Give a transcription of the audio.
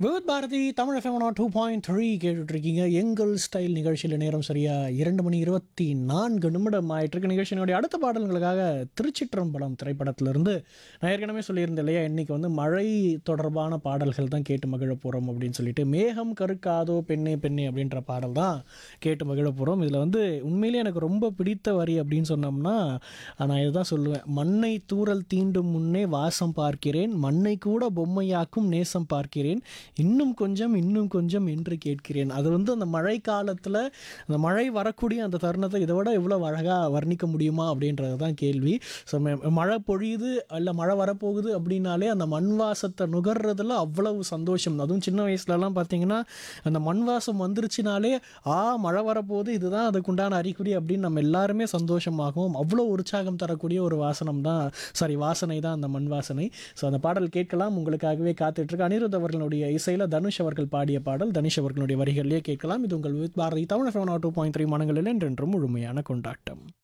விவத் Bharati Tamil FM two point three கேட்டுட்ருக்கீங்க எங்கள் ஸ்டைல் நிகழ்ச்சியில் நேரம் சரியா இரண்டு மணி இருபத்தி நான்கு நிமிடம் ஆயிட்டிருக்கு நிகழ்ச்சியினுடைய அடுத்த பாடல்களுக்காக திருச்சிற்றம்பலம் திரைப்படத்திலிருந்து நான் ஏற்கனவே சொல்லியிருந்தேன் இல்லையா இன்னைக்கு வந்து மழை தொடர்பான பாடல்கள் தான் கேட்டு மகிழ போகிறோம் அப்படின்னு சொல்லிட்டு மேகம் கருக்காதோ பெண்ணே பெண்ணே அப்படின்ற பாடல் தான் கேட்டு மகிழ போகிறோம் இதில் வந்து உண்மையிலேயே எனக்கு ரொம்ப பிடித்த வரி அப்படின்னு சொன்னோம்னா நான் இதுதான் சொல்லுவேன் மண்ணை தூறல் தீண்டும் முன்னே வாசம் பார்க்கிறேன் மண்ணை கூட பொம்மையாக்கும் நேசம் பார்க்கிறேன் இன்னும் கொஞ்சம் இன்னும் கொஞ்சம் என்று கேட்கிறேன் அது வந்து அந்த மழை காலத்தில் அந்த மழை வரக்கூடிய அந்த தருணத்தை இதை விட எவ்வளோ அழகாக வர்ணிக்க முடியுமா அப்படின்றது தான் கேள்வி ஸோ மழை பொழியுது இல்லை மழை வரப்போகுது அப்படின்னாலே அந்த மண் வாசத்தை நுகர்றதுல அவ்வளவு சந்தோஷம் அதுவும் சின்ன வயசுலலாம் பார்த்தீங்கன்னா அந்த மண் வாசம் வந்துருச்சுனாலே ஆ மழை வரப்போகுது இதுதான் அதுக்குண்டான அறிகுறி அப்படின்னு நம்ம எல்லாருமே சந்தோஷமாகவும் அவ்வளோ உற்சாகம் தரக்கூடிய ஒரு வாசனம் தான் சாரி வாசனை தான் அந்த மண் வாசனை ஸோ அந்த பாடல் கேட்கலாம் உங்களுக்காகவே காத்துட்ருக்கு அனிருத் அவர்களுடைய இசையில் தனுஷ் அவர்கள் பாடிய பாடல் தனுஷ் அவர்களுடைய வரிகளிலே கேட்கலாம் இது உங்கள் Vividh Bharati Tamil phone two point three மனங்களில் என்றென்றும் முழுமையான கொண்டாட்டம்